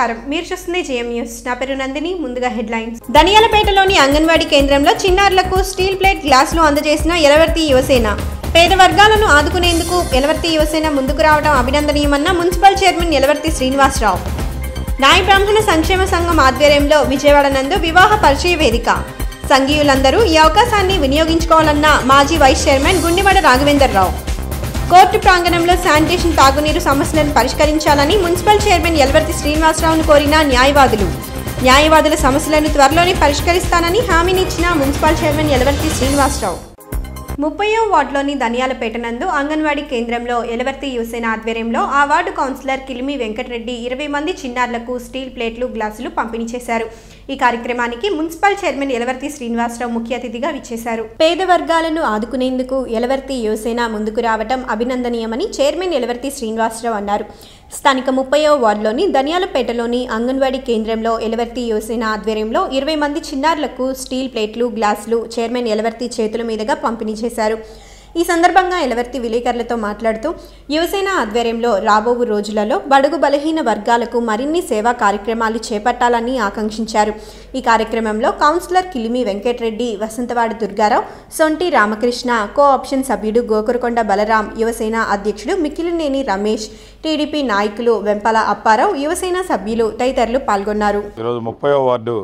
నమస్కారం మీరు చూస్తుంది జేఎం న్యూస్ నా పేరు నందిని ముందుగా హెడ్లైన్స్ ధనియాలపేటలోని అంగన్వాడీ కేంద్రంలో చిన్నారులకు స్టీల్ ప్లేట్ గ్లాసులు అందజేసిన ఎలవర్తి యువసేన పేద వర్గాలను ఆదుకునేందుకు ఎలవర్తి యువసేన ముందుకు రావడం అభినందనీయమన్న మున్సిపల్ చైర్మన్ ఎలవర్తి శ్రీనివాసరావు నాయ బ్రాహ్మణ సంక్షేమ సంఘం ఆధ్వర్యంలో విజయవాడ నందు వివాహ పరిచయ వేదిక సంఘీయులందరూ ఈ అవకాశాన్ని వినియోగించుకోవాలన్న మాజీ vice chairman Gundimada Raghavender Rao court ప్రాంగణంలో శానిటేషన్ తాగునీరు సమస్యలను పరిష్కరించాలని మున్సిపల్ చైర్మన్ ఎల్వర్తి శ్రీనివాసరావును కోరిన న్యాయవాదులు న్యాయవాదుల సమస్యలను త్వరలోనే పరిష్కరిస్తానని హామీనిచ్చిన మున్సిపల్ చైర్మన్ ఎలవర్తి శ్రీనివాసరావు ముప్పయో వార్డులోని ధనియాలపేట నందు అంగన్వాడీ కేంద్రంలో ఎలవర్తి యువసేన ఆధ్వర్యంలో ఆ వార్డు కౌన్సిలర్ కిలిమి వెంకటరెడ్డి ఇరవై మంది చిన్నారులకు స్టీల్ ప్లేట్లు గ్లాసులు పంపిణీ చేశారు ఈ కార్యక్రమానికి మున్సిపల్ చైర్మన్ ఎలవర్తి శ్రీనివాసరావు ముఖ్య అతిథిగా విచ్చేశారు పేద వర్గాలను ఆదుకునేందుకు ఎలవర్తి యువసేన ముందుకు రావటం అభినందనీయమని చైర్మన్ ఎలవర్తి శ్రీనివాసరావు అన్నారు స్థానిక ముప్పయో వార్డులోని ధనియాలపేటలోని అంగన్వాడీ కేంద్రంలో ఎలవర్తి యువసేన ఆధ్వర్యంలో ఇరవై మంది చిన్నారులకు స్టీల్ ప్లేట్లు గ్లాసులు చైర్మన్ ఎలవర్తి చేతుల మీదుగా పంపిణీ చేశారు ఈ సందర్భంగా ఎలవర్తి విలేకరులతో మాట్లాడుతూ యువసేన ఆధ్వర్యంలో రాబోవు రోజులలో బడుగు బలహీన వర్గాలకు మరిన్ని సేవా కార్యక్రమాలు చేపట్టాలని ఆకాంక్షించారు ఈ కార్యక్రమంలో councillor Kilimi Venkatareddy Vasanthavadi Durgarao Sonti Ramakrishna co option సభ్యుడు గోకురకొండ బలరాం యువసేన అధ్యక్షుడు మిక్కిలినేని రమేష్ టీడీపీ నాయకులు వెంపల అప్పారావు యువసేన సభ్యులు తదితరులు పాల్గొన్నారు ఈరోజు ముప్పైవ వార్డు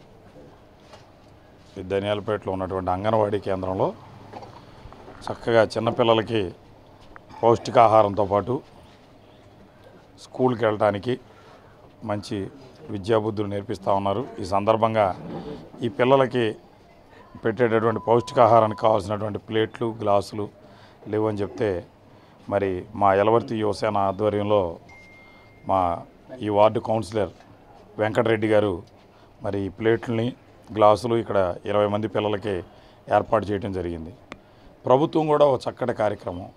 ఈ ధనియాలపేటలో ఉన్నటువంటి అంగన్వాడీ కేంద్రంలో చక్కగా చిన్నపిల్లలకి పౌష్టికాహారంతో పాటు స్కూల్కి వెళ్ళటానికి మంచి విద్యాబుద్ధులు నేర్పిస్తూ ఉన్నారు ఈ సందర్భంగా ఈ పిల్లలకి పెట్టేటటువంటి పౌష్టికాహారానికి కావాల్సినటువంటి ప్లేట్లు గ్లాసులు లేవని చెప్తే మరి మా ఎలవర్తి యువసేన ఆధ్వర్యంలో మా ఈ వార్డు కౌన్సిలర్ వెంకటరెడ్డి గారు మరి ఈ ప్లేట్లని గ్లాసులు ఇక్కడ ఇరవై మంది పిల్లలకి ఏర్పాటు చేయడం జరిగింది ప్రభుత్వం కూడా ఒక చక్కటి కార్యక్రమం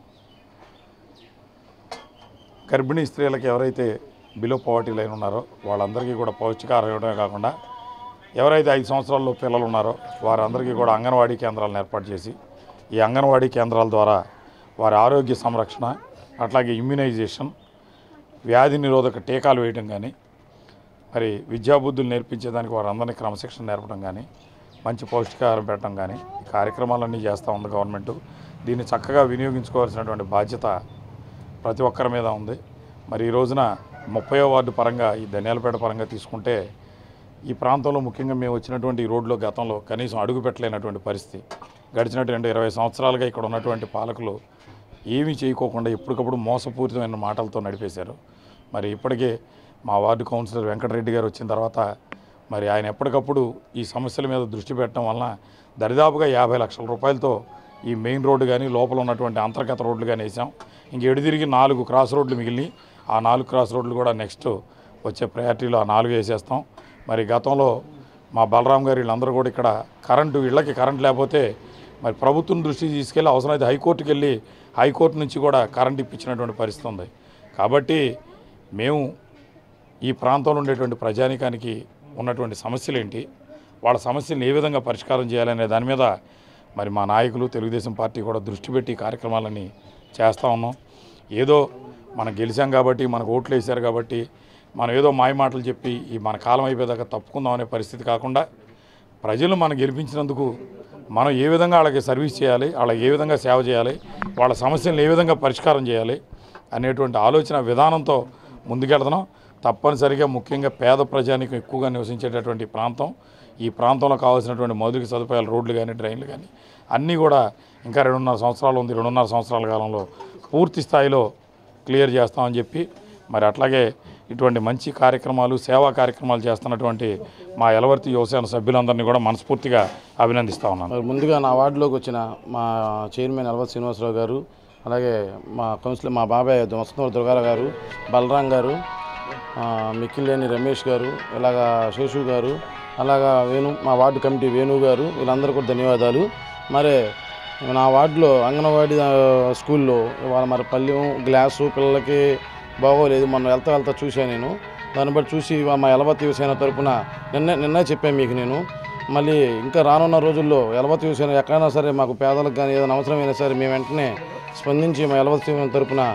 గర్భిణీ స్త్రీలకు ఎవరైతే బిలో పవర్టీ లైన్ ఉన్నారో వాళ్ళందరికీ కూడా పౌష్టికాహారం ఇవ్వడమే కాకుండా ఎవరైతే ఐదు సంవత్సరాల్లో పిల్లలు ఉన్నారో వారందరికీ కూడా అంగన్వాడీ కేంద్రాలను ఏర్పాటు చేసి ఈ అంగన్వాడీ కేంద్రాల ద్వారా వారి ఆరోగ్య సంరక్షణ అట్లాగే ఇమ్యునైజేషన్ వ్యాధి నిరోధక టీకాలు వేయడం కానీ మరి విద్యాబుద్ధులు నేర్పించేదానికి వారందరినీ క్రమశిక్షణ నేర్పడం కానీ మంచి పౌష్టికాహారం పెట్టడం కానీ ఈ కార్యక్రమాలన్నీ చేస్తూ ఉంది గవర్నమెంట్ దీన్ని చక్కగా వినియోగించుకోవాల్సినటువంటి బాధ్యత ప్రతి ఒక్కరి మీద ఉంది మరి ఈ రోజున ముప్పై వార్డు పరంగా ఈ ధనియాలపేట పరంగా తీసుకుంటే ఈ ప్రాంతంలో ముఖ్యంగా మేము వచ్చినటువంటి ఈ రోడ్లో గతంలో కనీసం అడుగు పెట్టలేనటువంటి పరిస్థితి గడిచినటువంటి ఇరవై సంవత్సరాలుగా ఇక్కడ ఉన్నటువంటి పాలకులు ఏమీ చేయకోకుండా ఎప్పటికప్పుడు మోసపూరితమైన మాటలతో నడిపేశారు మరి ఇప్పటికే మా వార్డు కౌన్సిలర్ వెంకటరెడ్డి గారు వచ్చిన తర్వాత మరి ఆయన ఎప్పటికప్పుడు ఈ సమస్యల మీద దృష్టి పెట్టడం వలన దరిదాపుగా యాభై లక్షల రూపాయలతో ఈ మెయిన్ రోడ్డు కానీ లోపల ఉన్నటువంటి అంతర్గత రోడ్లు కానీ వేసాం ఇంక ఎడు తిరిగి నాలుగు క్రాస్ రోడ్లు మిగిలి ఆ నాలుగు క్రాస్ రోడ్లు కూడా నెక్స్ట్ వచ్చే ప్రయారిటీలో ఆ నాలుగు వేసేస్తాం మరి గతంలో మా బలరాం గారు వీళ్ళందరూ కూడా ఇక్కడ కరెంటు ఇళ్ళకి కరెంట్ లేకపోతే మరి ప్రభుత్వం దృష్టికి తీసుకెళ్ళి అవసరమైతే హైకోర్టుకి వెళ్ళి హైకోర్టు నుంచి కూడా కరెంట్ ఇప్పించినటువంటి పరిస్థితి ఉంది కాబట్టి మేము ఈ ప్రాంతంలో ఉండేటువంటి ప్రజానికానికి ఉన్నటువంటి సమస్యలు ఏంటి వాళ్ళ సమస్యలను ఏ విధంగా పరిష్కారం చేయాలనే దాని మీద మరి మా నాయకులు తెలుగుదేశం పార్టీ కూడా దృష్టి పెట్టి ఈ కార్యక్రమాలని చేస్తూ ఉన్నాం ఏదో మనం గెలిచాం కాబట్టి మనకు ఓట్లు వేశారు కాబట్టి మనం ఏదో మాయ మాటలు చెప్పి ఈ మన కాలం అయిపోయేదాకా తప్పుకుందాం అనే పరిస్థితి కాకుండా ప్రజలు మనం గెలిపించినందుకు మనం ఏ విధంగా వాళ్ళకి సర్వీస్ చేయాలి వాళ్ళకి ఏ విధంగా సేవ చేయాలి వాళ్ళ సమస్యలను ఏ విధంగా పరిష్కారం చేయాలి అనేటువంటి ఆలోచన విధానంతో ముందుకెళ్తున్నాం తప్పనిసరిగా ముఖ్యంగా పేద ప్రజానికి ఎక్కువగా నివసించేటటువంటి ఈ ప్రాంతం ఈ ప్రాంతంలో కావాల్సినటువంటి మౌలిక సదుపాయాలు రోడ్లు కానీ డ్రైన్లు కానీ అన్నీ కూడా ఇంకా రెండున్నర సంవత్సరాలు ఉంది రెండున్నర సంవత్సరాల కాలంలో పూర్తి స్థాయిలో క్లియర్ చేస్తామని చెప్పి మరి అట్లాగే ఇటువంటి మంచి కార్యక్రమాలు సేవా కార్యక్రమాలు చేస్తున్నటువంటి మా ఎలవర్తి యువసేన సభ్యులందరినీ కూడా మనస్ఫూర్తిగా అభినందిస్తా ఉన్నాను మరి ముందుగా నా వార్డులోకి వచ్చిన మా చైర్మన్ అల్వత్ శ్రీనివాసరావు గారు అలాగే మా కౌన్సిలర్ మా బాబాయ్ వసంతవర దుర్గారావు గారు బలరాం గారు ఆ, మిక్కిలేని రమేష్ గారు ఇలాగా శేషు గారు అలాగా వేణు మా వార్డు కమిటీ వేణు గారు వీళ్ళందరూ కూడా ధన్యవాదాలు మరి నా వార్డులో అంగన్వాడీ ఆ, స్కూల్లో ఇవాళ మరి పళ్ళెం గ్లాసు పిల్లలకి బాగోలేదు మొన్న వెళ్తా వెళ్తా చూశాను నేను దాన్ని బట్టి చూసి మా ఎలవతి యువసేన తరపున నిన్న నిన్న చెప్పాను మీకు నేను మళ్ళీ ఇంకా రానున్న రోజుల్లో ఎలవతి యువసేన ఎక్కడైనా సరే మాకు పేదలకు కానీ ఏదైనా అవసరమైనా సరే మేము వెంటనే స్పందించి మా ఎలవతి యువసేన తరపున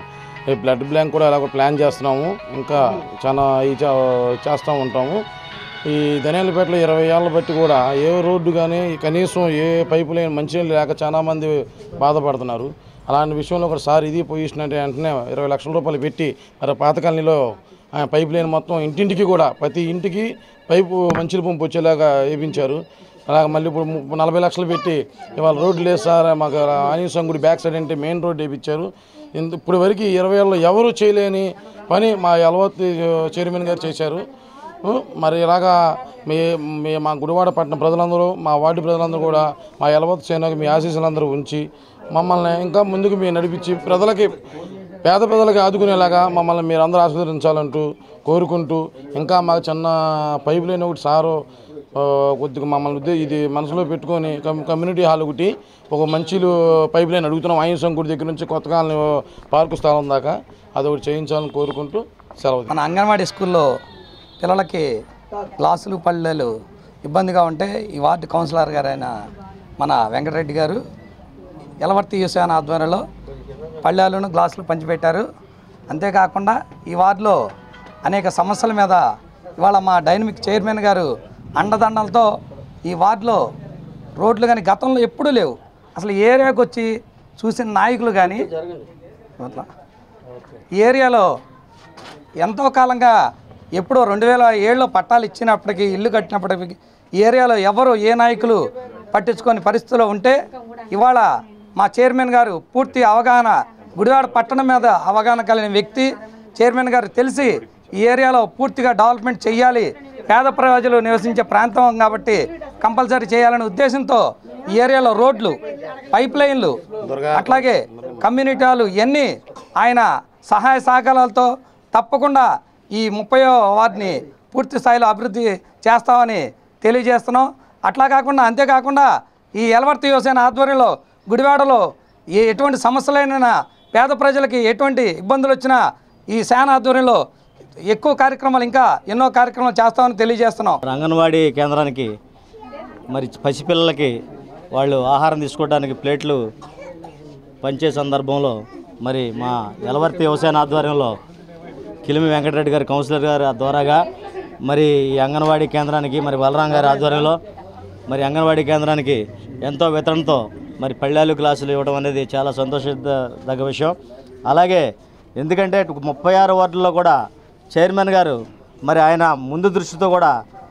ఈ బ్లడ్ బ్యాంక్ కూడా ఎలాగో ప్లాన్ చేస్తున్నాము ఇంకా చాలా ఈ చే- చేస్తూ ఉంటాము ఈ ధనియాలపేటలో ఇరవై ఏళ్ళ బట్టి కూడా ఏ రోడ్డు కానీ కనీసం ఏ పైపు లేని మంచినీళ్ళు లేక చాలా మంది బాధపడుతున్నారు అలాంటి విషయంలో కూడా సార్ ఇది పొజిషన్ అంటే వెంటనే ఇరవై లక్షల రూపాయలు పెట్టి మరి పాత కాలనీలో ఆ పైపు లేని మొత్తం ఇంటింటికి కూడా ప్రతి ఇంటికి పైపు మంచినీళ్ళ పంపు వచ్చేలాగా వేయించారు అలాగ మళ్ళీ ఇప్పుడు ము- నలభై లక్షలు పెట్టి ఇవాళ రోడ్డు లేదు సార్ మాకు ఆనీసం గుడి బ్యాక్ సైడ్ అంటే మెయిన్ రోడ్ వేయించారు ఇంత- ఇప్పుడు వరకు ఇరవై ఏళ్ళు ఎవరు చేయలేని పని మా యలవత్తి చైర్మన్ గారు చేశారు ఉ, మరి ఇలాగా మీ మీ మా గుడివాడ పట్టణ ప్రజలందరూ మా వార్డు ప్రజలందరూ కూడా మా యలవత్ సేనకు మీ ఆశీస్సులందరూ ఉంచి మమ్మల్ని ఇంకా ముందుకు మీ నడిపించి ప్రజలకి పేద ప్రజలకి ఆదుకునేలాగా మమ్మల్ని మీరు అందరూ ఆశీర్వదించాలంటూ కోరుకుంటూ ఇంకా మాకు చిన్న పైపు లేని ఒకటి సారు ఆ, కొద్దిగా మమ్మల్ని ఉద్దే ఇది మనసులో పెట్టుకొని కమ్- కమ్యూనిటీ హాల్ ఒకటి ఒక మంచి పైప్ లైన్ అడుగుతున్నాం ఆయుసం గుడి దగ్గర నుంచి కొత్త కాలనీ పార్కు స్థలం దాకా అది ఒకటి చేయించాలని కోరుకుంటూ సెలవు మన అంగన్వాడీ స్కూల్లో పిల్లలకి గ్లాసులు పళ్ళెలు ఇబ్బందిగా ఉంటే ఈ వార్డు కౌన్సిలర్ గారైన మన వెంకటరెడ్డి గారు ఎలవర్తి యూసేన ఆధ్వర్యంలో పళ్ళాలను గ్లాసులు పంచిపెట్టారు అంతేకాకుండా ఈ వార్డులో అనేక సమస్యల మీద ఇవాళ మా డైనమిక్ చైర్మన్ గారు అండదండలతో ఈ వార్డులో రోడ్లు కానీ గతంలో ఎప్పుడూ లేవు అసలు ఈ ఏరియాకి వచ్చి చూసిన నాయకులు కానీ అట్లా ఈ ఏరియాలో ఎంతో కాలంగా ఎప్పుడో రెండు వేల ఏడులో పట్టాలు ఇచ్చినప్పటికీ ఇల్లు కట్టినప్పటికీ ఈ ఏరియాలో ఎవరు ఏ నాయకులు పట్టించుకొని పరిస్థితిలో ఉంటే ఇవాళ మా చైర్మన్ గారు పూర్తి అవగాహన గుడివాడ పట్టణం మీద అవగాహన కలిగిన వ్యక్తి చైర్మన్ గారు తెలిసి ఈ ఏరియాలో పూర్తిగా డెవలప్మెంట్ చేయాలి పేద ప్రజలు నివసించే ప్రాంతం కాబట్టి కంపల్సరీ చేయాలనే ఉద్దేశంతో ఈ ఏరియాలో రోడ్లు పైప్ లైన్లు అట్లాగే కమ్యూనిటీ హాలు ఇవన్నీ ఆయన సహాయ సహకారాలతో తప్పకుండా ఈ ముప్పయో వార్డుని పూర్తి స్థాయిలో అభివృద్ధి చేస్తామని తెలియజేస్తున్నాం అట్లా కాకుండా అంతేకాకుండా ఈ ఎలవర్తి యువసేన ఆధ్వర్యంలో గుడివాడలో ఏ ఎటువంటి సమస్యలైనా పేద ప్రజలకి ఎటువంటి ఇబ్బందులు వచ్చినా ఈ సేన ఆధ్వర్యంలో ఎక్కువ కార్యక్రమాలు ఇంకా ఎన్నో కార్యక్రమాలు చేస్తామని తెలియజేస్తున్నాం మరి అంగన్వాడీ కేంద్రానికి మరి పసిపిల్లలకి వాళ్ళు ఆహారం తీసుకోవడానికి ప్లేట్లు పంచే సందర్భంలో మరి మా ఎలవర్తి వ్యవసాయ ఆధ్వర్యంలో కిలిమి వెంకటరెడ్డి గారి కౌన్సిలర్ గారి ద్వారాగా మరి ఈ అంగన్వాడీ కేంద్రానికి మరి బలరాం గారి ఆధ్వర్యంలో మరి అంగన్వాడీ కేంద్రానికి ఎంతో వితరణతో మరి పళ్ళాలు క్లాసులు ఇవ్వడం అనేది చాలా సంతోషదగ్గ విషయం అలాగే ఎందుకంటే ముప్పై ఆరు వార్డుల్లో కూడా చైర్మన్ గారు మరి ఆయన ముందు దృష్టితో కూడా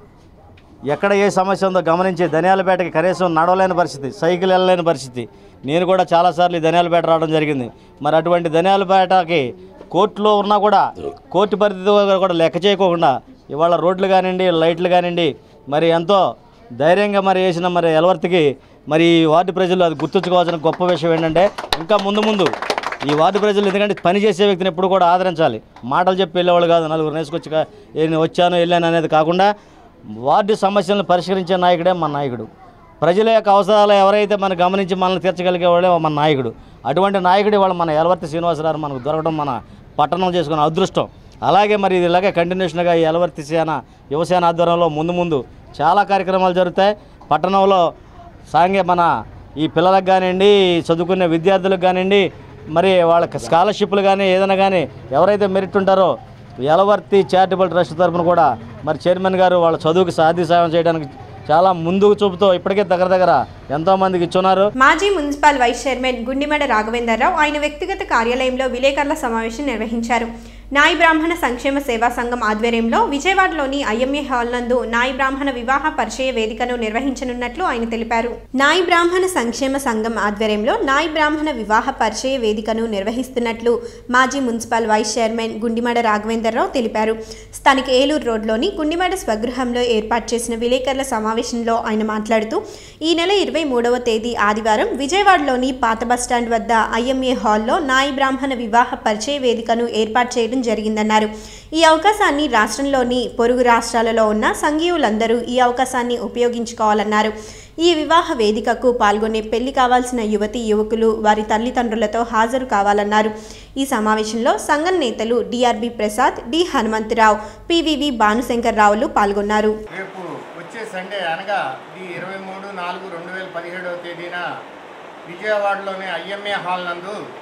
ఎక్కడ ఏ సమస్య ఉందో గమనించి ధనియాలపేటకి కనీసం నడవలేని పరిస్థితి సైకిల్ వెళ్ళలేని పరిస్థితి నేను కూడా చాలాసార్లు ఈ ధనియాలపేట రావడం జరిగింది మరి అటువంటి ధనియాలపేటకి కోర్టులో ఉన్నా కూడా కోర్టు పరిధి కూడా లెక్క చేయకోకుండా ఇవాళ రోడ్లు కానివ్వండి లైట్లు కానివ్వండి మరి ఎంతో ధైర్యంగా మరి వేసిన మరి ఎలవర్తికి మరి ఈ వార్డు ప్రజలు అది గుర్తుంచుకోవాల్సిన గొప్ప విషయం ఏంటంటే ఇంకా ముందు ముందు ఈ వార్డు ప్రజలు ఎందుకంటే పని చేసే వ్యక్తిని ఎప్పుడు కూడా ఆదరించాలి మాటలు చెప్పి వెళ్ళేవాళ్ళు కాదు నలుగురు నేసుకొచ్చి కా- నేను వచ్చాను వెళ్ళాను అనేది కాకుండా వార్డు సమస్యలను పరిష్కరించే నాయకుడే మన నాయకుడు ప్రజల యొక్క అవసరాలు ఎవరైతే మనం గమనించి మనల్ని తీర్చగలిగే వాళ్ళే మన నాయకుడు అటువంటి నాయకుడు ఇవాళ మన ఎలవర్తి శ్రీనివాసరావు మనకు దొరకడం మన పట్టణం చేసుకున్న అదృష్టం అలాగే మరి ఇది ఇలాగే కంటిన్యూషన్గా ఈ ఎలవర్తి సేన యువసేన ఆధ్వర్యంలో ముందు ముందు చాలా కార్యక్రమాలు జరుగుతాయి పట్టణంలో సాంఘ్య మన ఈ పిల్లలకు కానివ్వండి చదువుకునే విద్యార్థులకు కానివ్వండి మరి వాళ్ళకి స్కాలర్షిప్లు కానీ ఏదైనా కానీ ఎవరైతే మెరిట్ ఉంటారో యలవర్తి చారిటబుల్ ట్రస్ట్ తరఫున కూడా మరి చైర్మన్ గారు వాళ్ళ చదువుకి సాధ్య సాయం చేయడానికి చాలా ముందుకు చూపుతూ ఇప్పటికే దగ్గర దగ్గర ఎంతోమందికి ఇచ్చున్నారు మాజీ municipal vice chairman Gundimada Raghavendrarao ఆయన వ్యక్తిగత కార్యాలయంలో విలేకరుల సమావేశం నిర్వహించారు నాయి బ్రాహ్మణ సంక్షేమ సేవా సంఘం ఆధ్వర్యంలో విజయవాడలోని ఐఎంఏ హాల్ నందు నాయి బ్రాహ్మణ వివాహ పరిచయ వేదికను నిర్వహించనున్నట్లు ఆయన తెలిపారు నాయి బ్రాహ్మణ సంక్షేమ సంఘం ఆధ్వర్యంలో నాయి బ్రాహ్మణ వివాహ పరిచయ వేదికను నిర్వహిస్తున్నట్లు మాజీ municipal vice chairman Gundimada Raghavendra Rao తెలిపారు స్థానిక ఏలూరు రోడ్లోని గుండిమడ స్వగృహంలో ఏర్పాటు చేసిన విలేకరుల సమావేశంలో ఆయన మాట్లాడుతూ ఈ నెల ఇరవై మూడవ తేదీ ఆదివారం విజయవాడలోని పాత బస్టాండ్ వద్ద ఐఎంఏ హాల్లో నాయి బ్రాహ్మణ వివాహ పరిచయ వేదికను ఏర్పాటు చేయడం జరిగిందన్నారు ఈ అవకాశాన్ని రాష్ట్రంలోని పొరుగు రాష్ట్రాలలో ఉన్న సంఘీయులందరూ ఈ అవకాశాన్ని ఉపయోగించుకోవాలన్నారు ఈ వివాహ వేదికకు పాల్గొనే పెళ్లి కావాల్సిన యువతి యువకులు వారి తల్లిదండ్రులతో హాజరు కావాలన్నారు ఈ సమావేశంలో సంఘం నేతలు DRB Prasad D Hanumantha Rao PVV Bhanushankar రావులు పాల్గొన్నారు రేపు వచ్చే సండే అనగా ఈ ఇరవై మూడు నాలుగు రెండు వేల పదిహేడవ తేదీన విజయవాడలోని ఐఎంఏ హాల్ నందు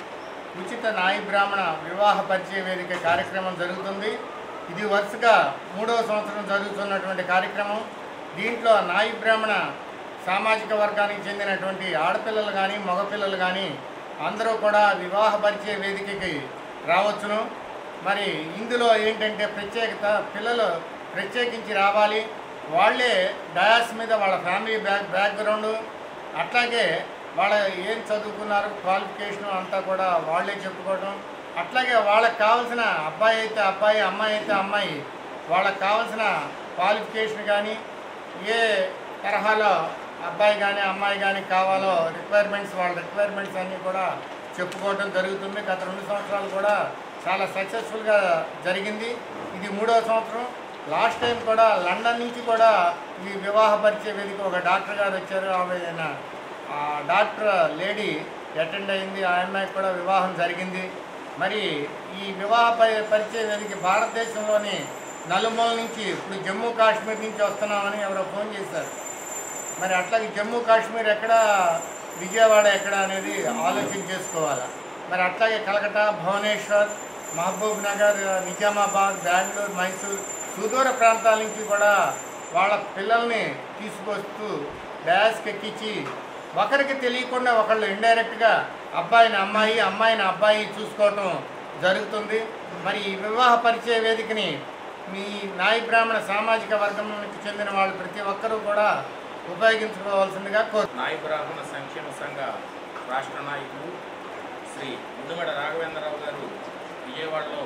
ఉచిత నాయి బ్రాహ్మణ వివాహ పరిచయ వేదిక కార్యక్రమం జరుగుతుంది ఇది వరుసగా మూడవ సంవత్సరం జరుగుతున్నటువంటి కార్యక్రమం దీంట్లో నాయి బ్రాహ్మణ సామాజిక వర్గానికి చెందినటువంటి ఆడపిల్లలు కానీ మగపిల్లలు కానీ అందరూ కూడా వివాహ పరిచయ వేదికకి రావచ్చును మరి ఇందులో ఏంటంటే ప్రత్యేకత పిల్లలు ప్రత్యేకించి రావాలి వాళ్ళే డయాస్ మీద వాళ్ళ ఫ్యామిలీ బ్యాక్ బ్యాక్గ్రౌండ్ అట్లాగే వాళ్ళ ఏం చదువుకున్నారు క్వాలిఫికేషన్ అంతా కూడా వాళ్ళే చెప్పుకోవడం అట్లాగే వాళ్ళకి కావాల్సిన అబ్బాయి అయితే అబ్బాయి అమ్మాయి అయితే అమ్మాయి వాళ్ళకి కావాల్సిన క్వాలిఫికేషన్ కానీ ఏ తరహాలో అబ్బాయి కానీ అమ్మాయి కానీ కావాలో రిక్వైర్మెంట్స్ వాళ్ళ రిక్వైర్మెంట్స్ అన్నీ కూడా చెప్పుకోవడం జరుగుతుంది గత రెండు సంవత్సరాలు కూడా చాలా సక్సెస్ఫుల్గా జరిగింది ఇది మూడవ సంవత్సరం లాస్ట్ టైం కూడా లండన్ నుంచి కూడా ఈ వివాహ పరిచయ వేదిక ఒక డాక్టర్ గారు వచ్చారు ఆమె ఆ డాక్టర్ లేడీ అటెండ్ అయింది ఆ అమ్మాయికి కూడా వివాహం జరిగింది మరి ఈ వివాహ పరి- పరిచయ వేదిక భారతదేశంలోని నలుమూల నుంచి ఇప్పుడు జమ్మూ కాశ్మీర్ నుంచి వస్తున్నామని ఎవరో ఫోన్ చేశారు మరి అట్లాగే జమ్మూ కాశ్మీర్ ఎక్కడ విజయవాడ ఎక్కడ అనేది ఆలోచన చేసుకోవాలి మరి అట్లాగే కలకటా భువనేశ్వర్ మహబూబ్ నగర్ నిజామాబాద్ బెంగళూరు మైసూర్ సుదూర ప్రాంతాల నుంచి కూడా వాళ్ళ పిల్లల్ని తీసుకొస్తూ డ్యాస్కి ఎక్కించి ఒకరికి తెలియకుండా ఒకళ్ళు ఇండైరెక్ట్గా అబ్బాయిని అమ్మాయి అమ్మాయిని అబ్బాయి చూసుకోవటం జరుగుతుంది మరి ఈ వివాహ పరిచయ వేదికని మీ నాయి బ్రాహ్మణ సామాజిక వర్గంకి చెందిన వాళ్ళు ప్రతి ఒక్కరూ కూడా ఉపయోగించుకోవాల్సిందిగా కోరు నాయ బ్రాహ్మణ సంక్షేమ సంఘ రాష్ట్ర నాయకులు శ్రీ ముద్దుమెడ రాఘవేంద్రరావు గారు విజయవాడలో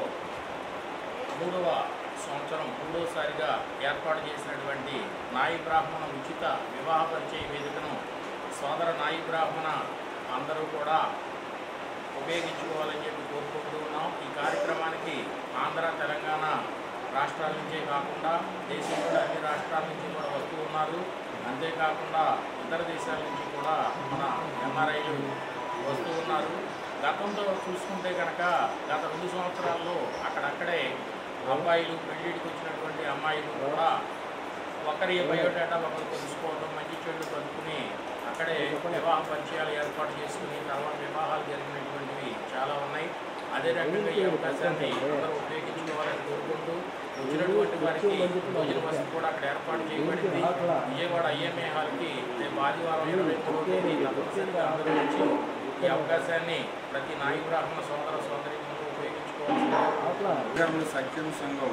మూడవ సంవత్సరం మూడోసారిగా ఏర్పాటు చేసినటువంటి నాయి బ్రాహ్మణ ఉచిత వివాహ పరిచయ వేదికను సోదర నాయి బ్రాహ్మణ అందరూ కూడా ఉపయోగించుకోవాలని చెప్పి కోరుకుంటూ ఉన్నాం ఈ కార్యక్రమానికి ఆంధ్ర తెలంగాణ రాష్ట్రాల నుంచే కాకుండా దేశంలో అన్ని రాష్ట్రాల నుంచి కూడా వస్తూ ఉన్నారు అంతేకాకుండా ఇతర దేశాల నుంచి కూడా మన ఎన్ఆర్ఐలు వస్తూ ఉన్నారు గతంతో చూసుకుంటే కనుక గత రెండు సంవత్సరాల్లో అక్కడక్కడే అబ్బాయిలు పెళ్ళిడికి వచ్చినటువంటి అమ్మాయిలు కూడా ఒకరి బయోడేటా ఒకరు తెలుసుకోవడం మంచి చెడు కనుక్కుని అక్కడే వివాహ పరిచయాలు ఏర్పాటు చేసుకుని తర్వాత వివాహాలు జరిగినటువంటివి చాలా ఉన్నాయి అదే రకంగా ఈ అవకాశాన్ని అందరూ ఉపయోగించుకోవాలని కోరుకుంటూ వచ్చినటువంటి వారికి భోజన వసతి కూడా అక్కడ ఏర్పాటు చేయబడింది విజయవాడ ఐఎంఏ హాల్కి రేపు ఆదివారం ఇరవై మూడవ తేదీ తప్పనిసరిగా అందరూ వచ్చి ఈ అవకాశాన్ని ప్రతి నాయి బ్రాహ్మణ సోదర సోదరి ఉపయోగించుకోవాల్సిందిగా గ్రామీణ సంక్షేమ సంఘం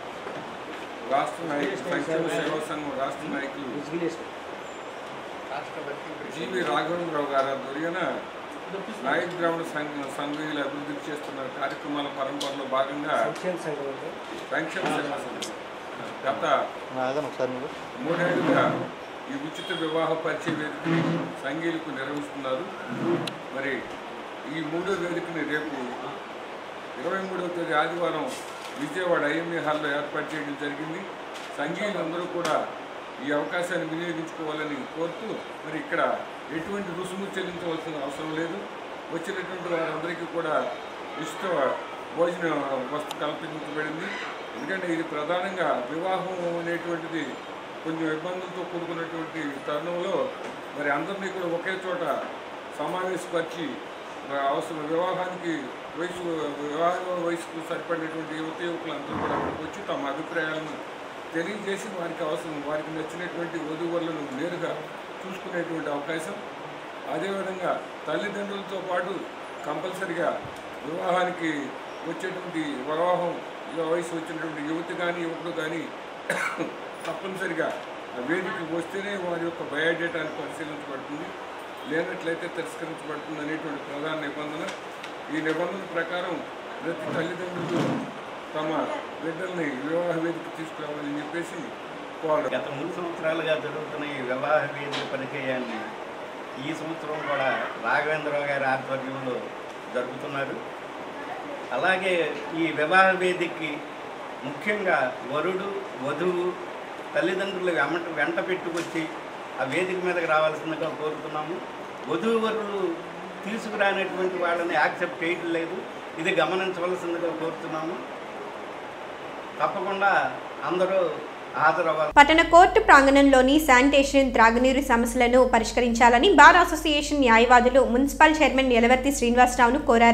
రాష్ట్ర నాయకులు సంక్షేమ సేవా సంఘం రాష్ట్ర నాయకులు జీవి రాఘవేంద్రరావు గారి ఆధ్వర్యాన నాయక్ బ్రాహ్మణ సంఘ సంఘీయులు అభివృద్ధి చేస్తున్న కార్యక్రమాల పరంపరలో భాగంగా సంక్షేమ సేవా సంఘం గత మూడేళ్లుగా ఈ ఉచిత వివాహ పరిచయ వేదికని సంఘీయులకు నిర్వహిస్తున్నారు మరి ఈ మూడో వేదికని రేపు ఇరవై మూడవ తేదీ ఆదివారం విజయవాడ ఐఎంఏ హాల్లో ఏర్పాటు చేయడం జరిగింది సంఘీయులందరూ కూడా ఈ అవకాశాన్ని వినియోగించుకోవాలని కోరుతూ మరి ఇక్కడ ఎటువంటి రుసుము చెల్లించవలసిన అవసరం లేదు వచ్చినటువంటి వారందరికీ కూడా ఉచిత భోజన వస్తు కల్పించబడింది ఎందుకంటే ఇది ప్రధానంగా వివాహం అనేటువంటిది కొంచెం ఇబ్బందులతో కూడుకున్నటువంటి తరుణంలో మరి అందరినీ కూడా ఒకే చోట సమావేశపరిచి మరి అవసరం వివాహానికి వయసు వివాహ వయసుకు సరిపడినటువంటి యువత యువకులందరూ కూడా అక్కడికి వచ్చి తమ అభిప్రాయాలను తెలియజేసి వారికి అవసరం వారికి నచ్చినటువంటి వధువులను నేరుగా చూసుకునేటువంటి అవకాశం అదేవిధంగా తల్లిదండ్రులతో పాటు కంపల్సరిగా వివాహానికి వచ్చేటువంటి వివాహం వయసు వచ్చినటువంటి యువతి కానీ యువకుడు కానీ తప్పనిసరిగా ఆ వేదికకి వస్తేనే వారి యొక్క బయోడేటాను పరిశీలించబడుతుంది లేనట్లయితే తిరస్కరించబడుతుంది అనేటువంటి ప్రధాన నిబంధన ఈ నిబంధన ప్రకారం ప్రతి తల్లిదండ్రులు తమ బిడ్డల్ని వివాహ వేదిక తీసుకురావాలని చెప్పేసి కోరడం గత మూడు సంవత్సరాలుగా జరుగుతున్న ఈ వివాహ వేదిక పరిచయాన్ని ఈ సంవత్సరం కూడా రాఘవేంద్రరావు గారి ఆధ్వర్యంలో జరుపుతున్నారు అలాగే ఈ వివాహ వేదికకి ముఖ్యంగా వరుడు వధువు తల్లిదండ్రులు వెంట వెంట పెట్టుకొచ్చి ఆ వేదిక మీదకి రావాల్సిందిగా కోరుతున్నాము వధువు వరులు తీసుకురానటువంటి వాళ్ళని యాక్సెప్ట్ చేయడం లేదు ఇది గమనించవలసిందిగా కోరుతున్నాము తప్పకుండా అందరూ హాజరవ్వాలి పట్టణ కోర్టు ప్రాంగణంలోని శానిటేషన్ త్రాగునీరు సమస్యలను పరిష్కరించాలని బార్ అసోసియేషన్ న్యాయవాదులు మున్సిపల్ చైర్మన్ యలవర్తి శ్రీనివాసరావును కోరారు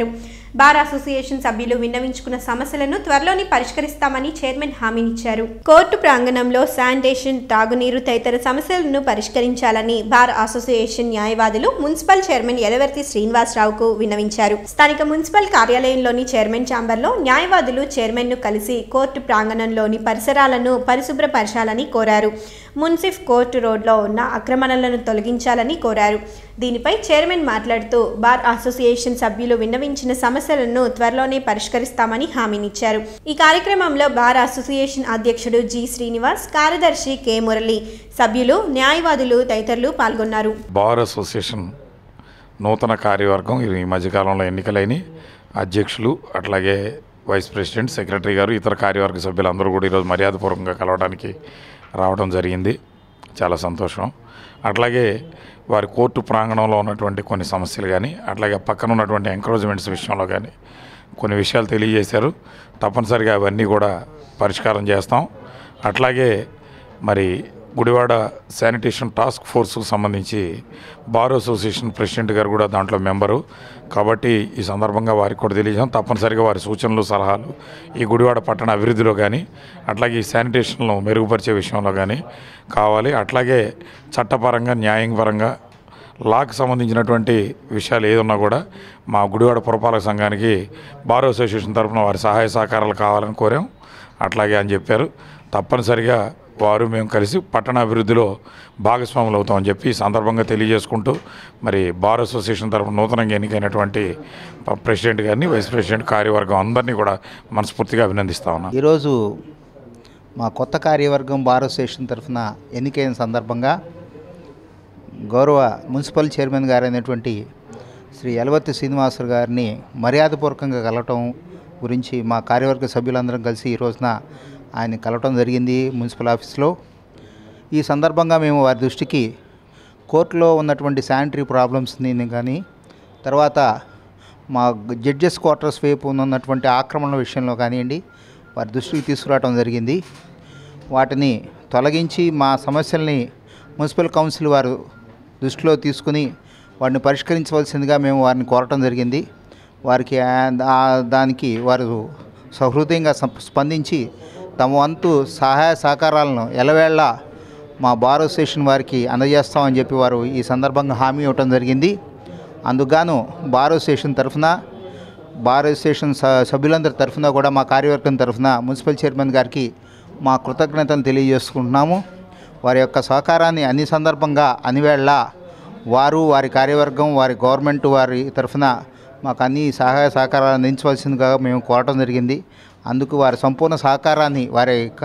బార్ అసోసియేషన్ సభ్యులు విన్నవించుకున్న సమస్యలను త్వరలోనే పరిష్కరిస్తామని చైర్మన్ హామీనిచ్చారు కోర్టు ప్రాంగణంలో శానిటేషన్ తాగునీరు తదితర సమస్యలను పరిష్కరించాలని బార్ అసోసియేషన్ న్యాయవాదులు మున్సిపల్ చైర్మన్ ఎలవర్తి శ్రీనివాసరావుకు విన్నవించారు స్థానిక మున్సిపల్ కార్యాలయంలోని చైర్మన్ ఛాంబర్లో న్యాయవాదులు చైర్మన్ ను కలిసి కోర్టు ప్రాంగణంలోని పరిసరాలను పరిశుభ్రపరచాలని కోరారు మున్సిఫ్ కోర్టు రోడ్లో ఉన్న ఆక్రమణలను తొలగించాలని కోరారు దీనిపై చైర్మన్ మాట్లాడుతూ బార్ అసోసియేషన్ సభ్యులు విన్నవించిన సమస్యలను త్వరలోనే పరిష్కరిస్తామని హామీనిచ్చారు ఈ కార్యక్రమంలో బార్ అసోసియేషన్ అధ్యక్షుడు జి శ్రీనివాస్ కార్యదర్శి కె మురళి సభ్యులు న్యాయవాదులు తదితరులు పాల్గొన్నారు బార్ అసోసియేషన్ నూతన కార్యవర్గం ఈ మధ్యకాలంలో ఎన్నికలైన అధ్యక్షులు అట్లాగే వైస్ ప్రెసిడెంట్ సెక్రటరీ గారు ఇతర కార్యవర్గ సభ్యులందరూ కూడా ఈరోజు మర్యాదపూర్వకంగా కలవడానికి రావడం జరిగింది చాలా సంతోషం అట్లాగే వారి కోర్టు ప్రాంగణంలో ఉన్నటువంటి కొన్ని సమస్యలు కానీ అట్లాగే పక్కన ఉన్నటువంటి ఎంకరేజ్మెంట్స్ విషయంలో కానీ కొన్ని విషయాలు తెలియజేశారు తప్పనిసరిగా అవన్నీ కూడా పరిష్కారం చేస్తాం అట్లాగే మరి గుడివాడ శానిటేషన్ టాస్క్ ఫోర్స్కు సంబంధించి బార్ అసోసియేషన్ ప్రెసిడెంట్ గారు కూడా దాంట్లో మెంబరు కాబట్టి ఈ సందర్భంగా వారికి కూడా తెలియజేసాం తప్పనిసరిగా వారి సూచనలు సలహాలు ఈ గుడివాడ పట్టణ అభివృద్ధిలో కానీ అట్లాగే ఈ శానిటేషన్ను మెరుగుపరిచే విషయంలో కానీ కావాలి అట్లాగే చట్టపరంగా న్యాయపరంగా లాకు సంబంధించినటువంటి విషయాలు ఏదున్నా కూడా మా గుడివాడ పురపాలక సంఘానికి బార్ అసోసియేషన్ తరఫున వారి సహాయ సహకారాలు కావాలని కోరాం అట్లాగే అని చెప్పారు తప్పనిసరిగా వారు మేము కలిసి పట్టణ అభివృద్ధిలో భాగస్వాములు అవుతామని చెప్పి ఈ సందర్భంగా తెలియజేసుకుంటూ మరి బార్ అసోసియేషన్ తరఫున నూతనంగా ఎన్నికైనటువంటి ప- ప్రెసిడెంట్ గారిని వైస్ ప్రెసిడెంట్ కార్యవర్గం అందరినీ కూడా మనస్ఫూర్తిగా అభినందిస్తా ఉన్నాం ఈరోజు మా కొత్త కార్యవర్గం బార్ అసోసియేషన్ తరఫున ఎన్నికైన సందర్భంగా గౌరవ మున్సిపల్ చైర్మన్ గారైనటువంటి శ్రీ యలవత్తి శ్రీనివాసరావు గారిని మర్యాదపూర్వకంగా కలవటం గురించి మా కార్యవర్గ సభ్యులందరం కలిసి ఈ రోజున ఆయన కలవటం జరిగింది మున్సిపల్ ఆఫీస్లో ఈ సందర్భంగా మేము వారి దృష్టికి కోర్టులో ఉన్నటువంటి శానిటరీ ప్రాబ్లమ్స్ని కానీ తర్వాత మా జడ్జెస్ క్వార్టర్స్ వైపు ఉన్నటువంటి ఆక్రమణ విషయంలో కానివ్వండి వారి దృష్టికి తీసుకురావడం జరిగింది వాటిని తొలగించి మా సమస్యల్ని మున్సిపల్ కౌన్సిల్ వారు దృష్టిలో తీసుకుని వాటిని పరిష్కరించవలసిందిగా మేము వారిని కోరటం జరిగింది వారికి ఆ- ఆ- దానికి వారు సహృదయంగా సం- స్పందించి తమ వంతు సహాయ సహకారాలను ఎలవేళ మా బార్ అసోసియేషన్ వారికి అందజేస్తామని చెప్పి వారు ఈ సందర్భంగా హామీ ఇవ్వటం జరిగింది అందుకుగాను బార్ అసోసియేషన్ తరఫున బార్ అసోసియేషన్ స- సభ్యులందరి తరఫున కూడా మా కార్యవర్గం తరఫున మున్సిపల్ చైర్మన్ గారికి మా కృతజ్ఞతలు తెలియజేసుకుంటున్నాము వారి యొక్క సహకారాన్ని అన్ని సందర్భంగా అనివేళ వారు వారి కార్యవర్గం వారి గవర్నమెంట్ వారి తరఫున మాకు అన్ని సహాయ సహకారాలు అందించవలసిందిగా మేము కోరటం జరిగింది అందుకు వారి సంపూర్ణ సహకారాన్ని వారి యొక్క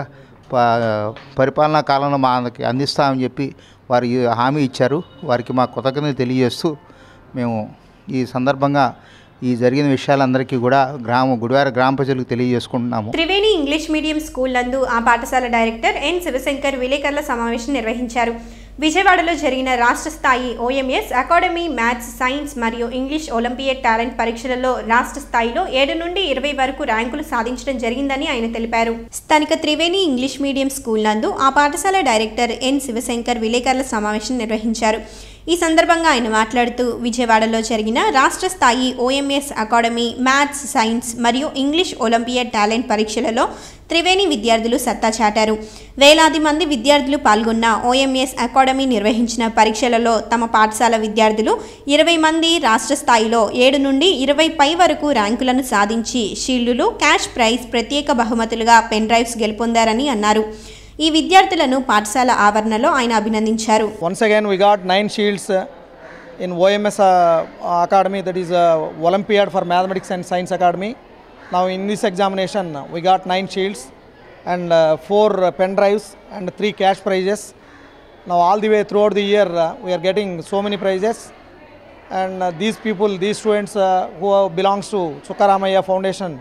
ప- పరిపాలనా కాలంలో మనకి అందిస్తామని చెప్పి వారు ఈ హామీ ఇచ్చారు వారికి మా కృతజ్ఞత తెలియజేస్తూ మేము ఈ సందర్భంగా ఈ జరిగిన విషయాలందరికీ కూడా గ్రామ గుడివార గ్రామ ప్రజలకు తెలియజేసుకుంటున్నాము త్రివేణి ఇంగ్లీష్ మీడియం స్కూల్ నందు ఆ పాఠశాల డైరెక్టర్ ఎన్ శివశంకర్ విలేకరుల సమావేశం నిర్వహించారు విజయవాడలో జరిగిన రాష్ట్ర స్థాయి ఓఎంఎస్ అకాడమీ మ్యాథ్స్ సైన్స్ మరియు ఇంగ్లీష్ ఒలింపియడ్ టాలెంట్ పరీక్షలలో రాష్ట్ర స్థాయిలో ఏడు నుండి ఇరవై వరకు ర్యాంకులు సాధించడం జరిగిందని ఆయన తెలిపారు స్థానిక త్రివేణి ఇంగ్లీష్ మీడియం స్కూల్ నందు ఆ పాఠశాల డైరెక్టర్ ఎన్ శివశంకర్ విలేకరుల సమావేశం నిర్వహించారు ఈ సందర్భంగా ఆయన మాట్లాడుతూ విజయవాడలో జరిగిన రాష్ట్ర స్థాయి ఓఎంఎస్ అకాడమీ మ్యాథ్స్ సైన్స్ మరియు ఇంగ్లీష్ ఒలింపియడ్ టాలెంట్ పరీక్షలలో త్రివేణి విద్యార్థులు సత్తా చాటారు వేలాది మంది విద్యార్థులు పాల్గొన్న ఓఎంఎస్ అకాడమీ నిర్వహించిన పరీక్షలలో తమ పాఠశాల విద్యార్థులు ఇరవై మంది రాష్ట్ర స్థాయిలో ఏడు నుండి ఇరవై పై వరకు ర్యాంకులను సాధించి షీల్డులు క్యాష్ ప్రైజ్ ప్రత్యేక బహుమతులుగా పెన్ డ్రైవ్స్ గెలుపొందారని అన్నారు ఈ విద్యార్థులను పాఠశాల ఆవరణలో ఆయన అభినందించారు Once again, we got nine shields uh, in OMS uh, Academy, that is uh, Olympiad for Mathematics and Science Academy. Now, in this examination, uh, we got nine shields and uh, four uh, pen drives and three cash prizes. Now, all the way throughout the year, uh, we are getting so many prizes. And uh, these people, these students uh, who belongs to Sukaramaya Foundation,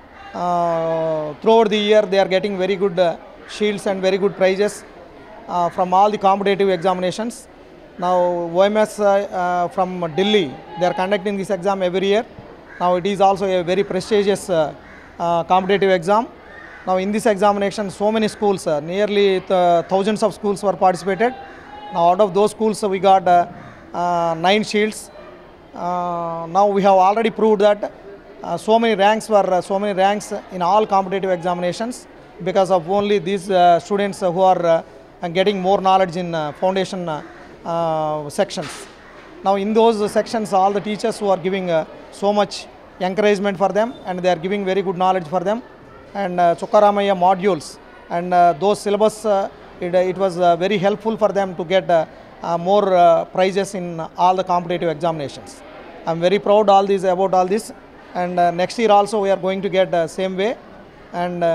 uh, throughout the year, they are getting very good uh, shields and very good prizes uh, from all the competitive examinations. Now, OMS uh, uh, from Delhi, they are conducting this exam every year. Now, it is also a very prestigious uh, uh, competitive exam. Now, in this examination, so many schools, uh, nearly th- thousands of schools were participated. Now, out of those schools, uh, we got uh, uh, nine shields. Uh, now, we have already proved that uh, so many ranks were uh, so many ranks in all competitive examinations because of only these uh, students who are uh, getting more knowledge in uh, foundation uh, uh, sections. Now in those sections, all the teachers who are giving uh, so much encouragement for them and they are giving very good knowledge for them and uh, Chukaramaya modules and uh, those syllabus uh, it, it was uh, very helpful for them to get uh, uh, more uh, prizes in all the competitive examinations. I'm very proud all these about all this and uh, next year also we are going to get uh, same way and uh,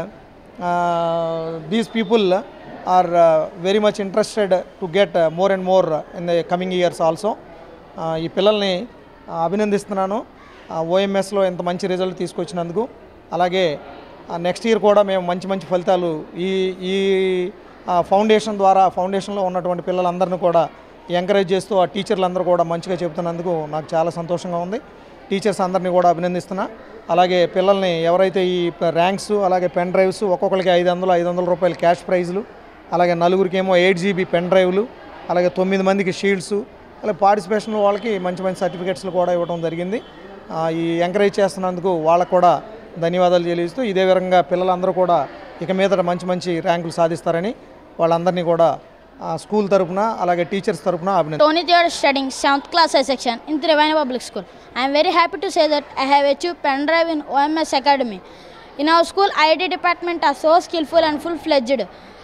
uh, these people are uh, very much interested to get uh, more and more uh, in the coming years also. ఆ, ఈ పిల్లల్ని ఆ, అభినందిస్తున్నాను ఓఎంఎస్లో ఎంత మంచి result తీసుకొచ్చినందుకు అలాగే next year కూడా మేము మంచి మంచి ఫలితాలు ఈ ఈ ఆ, ఫౌండేషన్ ద్వారా ఫౌండేషన్లో ఉన్నటువంటి పిల్లలందరినీ కూడా ఎంకరేజ్ చేస్తూ ఆ టీచర్లందరూ కూడా మంచిగా చెబుతున్నందుకు నాకు చాలా సంతోషంగా ఉంది టీచర్స్ అందరినీ కూడా అభినందిస్తున్నా అలాగే పిల్లల్ని ఎవరైతే ఈ ర్యాంక్స్ అలాగే పెన్ డ్రైవ్స్ ఒక్కొక్కరికి ఐదు వందలు ఐదు వందల రూపాయలు క్యాష్ ప్రైజ్లు అలాగే నలుగురికి ఏమో ఎయిట్ జీబీ పెన్ డ్రైవ్లు అలాగే తొమ్మిది మందికి షీల్డ్స్ అలాగే పార్టిసిపేషన్ వాళ్ళకి మంచి మంచి సర్టిఫికేట్స్లు కూడా ఇవ్వడం జరిగింది ఆ, ఈ ఎంకరేజ్ చేస్తున్నందుకు వాళ్ళకు కూడా ధన్యవాదాలు తెలియజేస్తూ ఇదే విధంగా పిల్లలందరూ కూడా ఇక మీదట మంచి మంచి ర్యాంకులు సాధిస్తారని వాళ్ళందరినీ కూడా ఆ, స్కూల్ తరపున అలాగే టీచర్స్ తరపున అభినందన Tony Theodore studying 7th class I section in Trivandrum Public School. I am very happy to say that I have achieved pen drive in OMS Academy. In our school, IIT department are so skillful and full-fledged.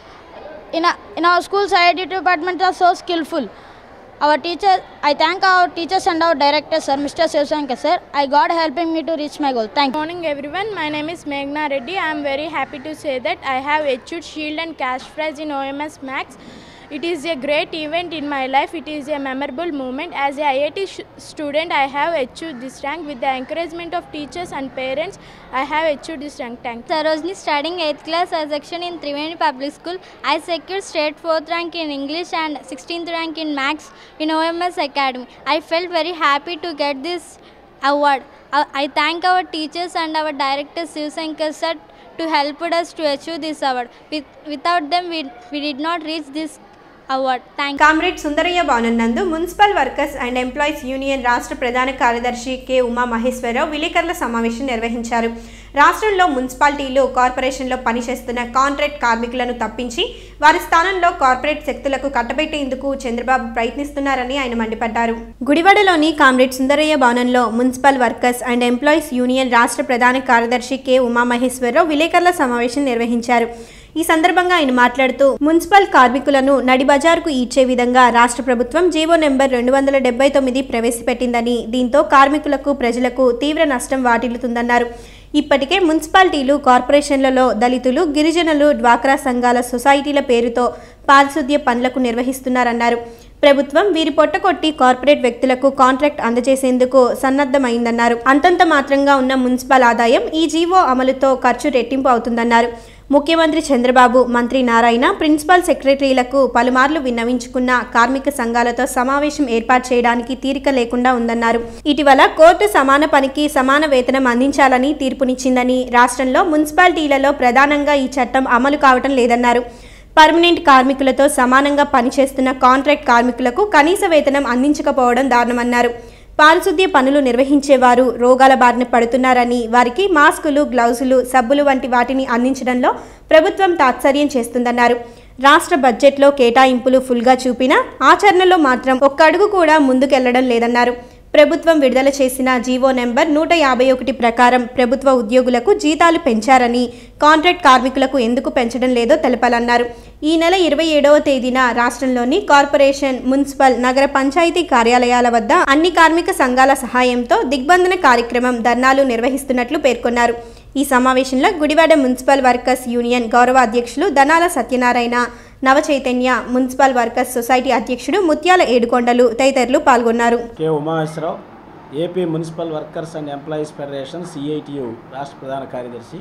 In, our in our school's IIT department are so skillful. Our teacher, I thank our teachers and our director, sir, Mr. Sivsankar, sir. I God helping me to reach my goal. Thank you. morning everyone my name is Meghna Reddy I am very happy to say that I have achieved shield and cash prize in OMS Max it is a great event in my life it is a memorable moment as a IIT sh- student I have achieved this rank with the encouragement of teachers and parents I have achieved this rank thank you Sarojini studying 8th class as section in Triveni Public School. I secured state 4th rank in English and 16th rank in Maths in OMS Academy. I felt very happy to get this award. Uh, I thank our teachers and our director Siv Sankar sir to help us to achieve this award. With, without them, we, we did not reach this award. Thank you. Comrade Sundarayya భవనం నందు municipal workers and employees union రాష్ట్ర ప్రధాన కార్యదర్శి K Uma Maheswararao విలేకరుల సమావేశం నిర్వహించారు రాష్ట్రంలో మున్సిపాలిటీలు కార్పొరేషన్లో పనిచేస్తున్న కాంట్రాక్ట్ కార్మికులను తప్పించి వారి స్థానంలో కార్పొరేట్ శక్తులకు కట్టబెట్టేందుకు చంద్రబాబు ప్రయత్నిస్తున్నారని ఆయన మండిపడ్డారు గుడివాడలోని కామ్రేడ్ సుందరయ్య భవనంలో municipal workers and employees union రాష్ట్ర ప్రధాన కార్యదర్శి కె ఉమామహేశ్వరరావు విలేకరుల సమావేశం నిర్వహించారు ఈ సందర్భంగా ఆయన మాట్లాడుతూ మున్సిపల్ కార్మికులను నడి బజార్కు ఈడ్చే విధంగా రాష్ట్ర ప్రభుత్వం జీవో నెంబర్ రెండు వందల డెబ్బై తొమ్మిది ప్రవేశపెట్టిందని దీంతో కార్మికులకు ప్రజలకు తీవ్ర నష్టం వాటిల్లుతుందన్నారు ఇప్పటికే మున్సిపాలిటీలు కార్పొరేషన్లలో దళితులు గిరిజనులు డ్వాక్రా సంఘాల సొసైటీల పేరుతో పారిశుద్ధ్య పనులకు నిర్వహిస్తున్నారన్నారు ప్రభుత్వం వీరి పొట్టకొట్టి కార్పొరేట్ వ్యక్తులకు కాంట్రాక్ట్ అందజేసేందుకు సన్నద్ధమైందన్నారు అంతంత మాత్రంగా ఉన్న మున్సిపల్ ఆదాయం ఈ జీవో అమలుతో ఖర్చు రెట్టింపు అవుతుందన్నారు ముఖ్యమంత్రి చంద్రబాబు మంత్రి నారాయణ ప్రిన్సిపల్ సెక్రటరీలకు పలుమార్లు విన్నవించుకున్న కార్మిక సంఘాలతో సమావేశం ఏర్పాటు చేయడానికి తీరిక లేకుండా ఉందన్నారు ఇటీవల కోర్టు సమాన పనికి సమాన వేతనం అందించాలని తీర్పునిచ్చిందని రాష్ట్రంలో మున్సిపాలిటీలలో ప్రధానంగా ఈ చట్టం అమలు కావటం లేదన్నారు పర్మనెంట్ కార్మికులతో సమానంగా పనిచేస్తున్న కాంట్రాక్ట్ కార్మికులకు కనీస వేతనం అందించకపోవడం దారుణమన్నారు పారిశుద్ధ్య పనులు నిర్వహించేవారు రోగాల బారిన పడుతున్నారని వారికి మాస్కులు గ్లౌజులు సబ్బులు వంటి వాటిని అందించడంలో ప్రభుత్వం తాత్సర్యం చేస్తుందన్నారు రాష్ట్ర బడ్జెట్లో కేటాయింపులు ఫుల్గా చూపినా ఆచరణలో మాత్రం ఒక్క అడుగు కూడా ముందుకెళ్లడం లేదన్నారు ప్రభుత్వం విడుదల చేసిన జీవో నెంబర్ నూట యాభై ఒకటి ప్రకారం ప్రభుత్వ ఉద్యోగులకు జీతాలు పెంచారని కాంట్రాక్ట్ కార్మికులకు ఎందుకు పెంచడం లేదో తెలపాలన్నారు ఈ నెల ఇరవై ఏడవ తేదీన రాష్ట్రంలోని కార్పొరేషన్ మున్సిపల్ నగర పంచాయతీ కార్యాలయాల వద్ద అన్ని కార్మిక సంఘాల సహాయంతో దిగ్బంధన కార్యక్రమం ధర్నాలు నిర్వహిస్తున్నట్లు పేర్కొన్నారు ఈ సమావేశంలో గుడివాడ మున్సిపల్ వర్కర్స్ యూనియన్ గౌరవ అధ్యక్షులు దనాల సత్యనారాయణ నవ చైతన్య మున్సిపల్ వర్కర్స్ సొసైటీ అధ్యక్షుడు ముత్యాల ఏడుకొండలు తదితరులు పాల్గొన్నారు K Umamaheswara Rao AP municipal workers and employees federation CITU రాష్ట్ర ప్రధాన కార్యదర్శి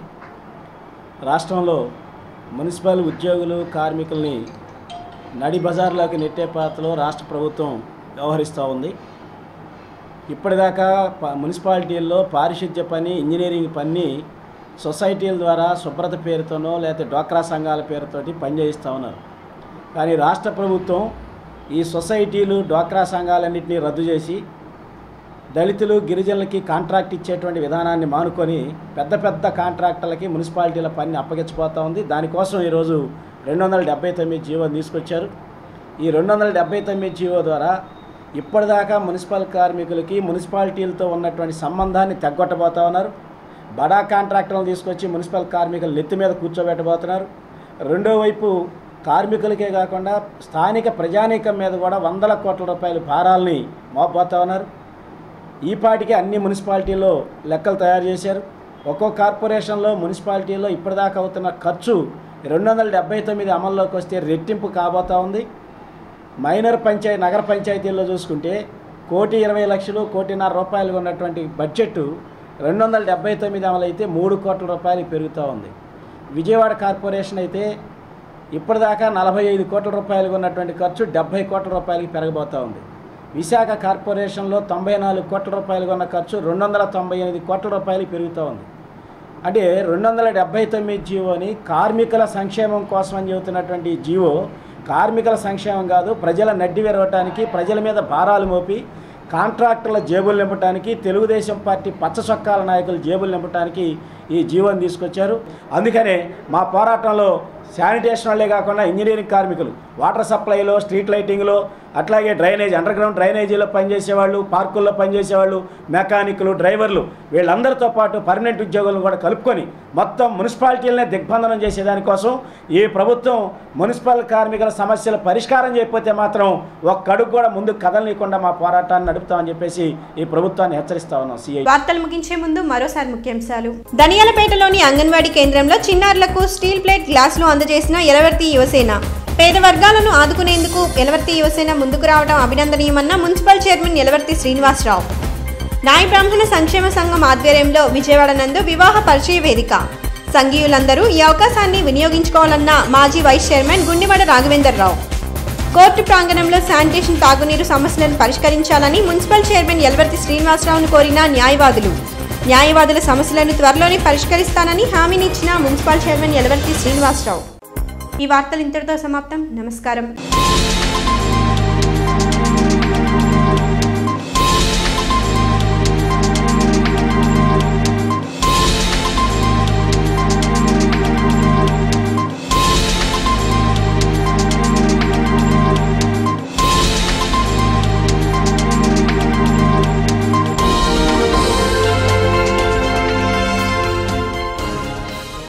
రాష్ట్రంలో మున్సిపల్ ఉద్యోగులు కార్మికుల్ని నడి బజార్లోకి నెట్టే పాత్రలో రాష్ట్ర ప్రభుత్వం వ్యవహరిస్తూ ఉంది ఇప్పటిదాకా ప- మున్సిపాలిటీల్లో పారిశుద్ధ్య పని ఇంజనీరింగ్ పని సొసైటీల ద్వారా శుభ్రత పేరుతోనో లేకపోతే డ్వాక్రా సంఘాల పేరుతోటి పనిచేయిస్తూ ఉన్నారు కానీ రాష్ట్ర ప్రభుత్వం ఈ సొసైటీలు డ్వాక్రా సంఘాలన్నింటినీ రద్దు చేసి దళితులు గిరిజనులకి కాంట్రాక్ట్ ఇచ్చేటువంటి విధానాన్ని మానుకొని పెద్ద పెద్ద కాంట్రాక్టర్లకి మున్సిపాలిటీల పని అప్పగించిపోతూ ఉంది దానికోసం ఈరోజు రెండు వందల డెబ్బై తొమ్మిది జీవో తీసుకొచ్చారు ఈ రెండు వందల డెబ్బై తొమ్మిది జీవో ద్వారా ఇప్పటిదాకా మున్సిపల్ కార్మికులకి మున్సిపాలిటీలతో ఉన్నటువంటి సంబంధాన్ని తగ్గొట్టబోతా ఉన్నారు బడా కాంట్రాక్టర్లను తీసుకొచ్చి మున్సిపల్ కార్మికులు నెత్తి మీద కూర్చోబెట్టబోతున్నారు రెండో వైపు కార్మికులకే కాకుండా స్థానిక ప్రజానీకం మీద కూడా వందల కోట్ల రూపాయల భారాల్ని మోపబోతా ఉన్నారు ఈ పాటికి అన్ని మున్సిపాలిటీల్లో లెక్కలు తయారు చేశారు ఒక్కో కార్పొరేషన్లో మున్సిపాలిటీలో ఇప్పటిదాకా అవుతున్న ఖర్చు రెండు వందల డెబ్బై తొమ్మిది అమల్లోకి వస్తే రెట్టింపు కాబోతా ఉంది మైనర్ పంచాయతీ నగర పంచాయతీల్లో చూసుకుంటే కోటి ఇరవై లక్షలు కోటిన్నర రూపాయలు ఉన్నటువంటి బడ్జెట్ రెండు వందల డెబ్బై తొమ్మిది అమలైతే మూడు కోట్ల రూపాయలు పెరుగుతూ ఉంది విజయవాడ కార్పొరేషన్ అయితే ఇప్పటిదాకా నలభై ఐదు కోట్ల రూపాయలు ఉన్నటువంటి ఖర్చు డెబ్బై కోట్ల రూపాయలకి పెరగబోతూ ఉంది విశాఖ కార్పొరేషన్లో తొంభై నాలుగు కోట్ల రూపాయలు ఉన్న ఖర్చు రెండు వందల తొంభై ఎనిమిది కోట్ల రూపాయలు పెరుగుతూ ఉంది అంటే రెండు వందల డెబ్బై తొమ్మిది జీవోని కార్మికుల సంక్షేమం కోసం అని చెబుతున్నటువంటి ఈ జీవో కార్మికుల సంక్షేమం కాదు ప్రజల నడ్డి విరవటానికి ప్రజల మీద భారాలు మోపి కాంట్రాక్టర్ల జేబులు నింపడానికి తెలుగుదేశం పార్టీ పచ్చ చొక్కాల నాయకులు జేబులు నింపడానికి ఈ జీవోని తీసుకొచ్చారు అందుకనే మా పోరాటంలో శానిటేషన్ వాళ్ళే కాకుండా ఇంజనీరింగ్ కార్మికులు వాటర్ సప్లైలో స్ట్రీట్ లైటింగ్లో అట్లాగే డ్రైనేజ్ అండర్ గ్రౌండ్ డ్రైనేజీలో పనిచేసేవాళ్ళు పార్కుల్లో పనిచేసేవాళ్ళు మెకానిక్లు డ్రైవర్లు వీళ్ళందరితో పాటు పర్మనెంట్ ఉద్యోగులను కూడా కలుపుకొని మొత్తం మున్సిపాలిటీలనే దిగ్బంధనం చేసేదానికోసం ఈ ప్రభుత్వం మున్సిపల్ కార్మికుల సమస్యల పరిష్కారం చేయకపోతే మాత్రం ఒక్క అడుగు కూడా ముందుకు కదలనీయకుండా మా పోరాటాన్ని నడుపుతామని చెప్పేసి ఈ ప్రభుత్వాన్ని హెచ్చరిస్తా ఉన్నాం సిఐ వార్తలు ముగించే ముందు మరోసారి ముఖ్యాంశాలు దనియాలపేటలోని అంగన్వాడీ కేంద్రంలో చిన్నారులకు స్టీల్ ప్లేట్ గ్లాసులు అందజేసిన ఎలవర్తి యువసేన పేద వర్గాలను ఆదుకునేందుకు ఎలవర్తి యువసేన ముందుకు రావడం అభినందనీయమన్న మున్సిపల్ చైర్మన్ ఎలవర్తి శ్రీనివాసరావు నాయ బ్రాహ్మణ సంక్షేమ సంఘం ఆధ్వర్యంలో విజయవాడ నందు వివాహ పరిచయ వేదిక సంఘీయులందరూ ఈ అవకాశాన్ని వినియోగించుకోవాలన్న మాజీ vice chairman Gundimada Raghavender Rao court ప్రాంగణంలో శానిటేషన్ తాగునీరు సమస్యలను పరిష్కరించాలని మున్సిపల్ చైర్మన్ ఎల్వర్తి శ్రీనివాసరావును కోరిన న్యాయవాదులు న్యాయవాదుల సమస్యలను త్వరలోనే పరిష్కరిస్తానని హామీనిచ్చిన మున్సిపల్ చైర్మన్ ఎలవర్తి శ్రీనివాసరావు ఈ వార్తలు ఇంతటితో సమాప్తం నమస్కారం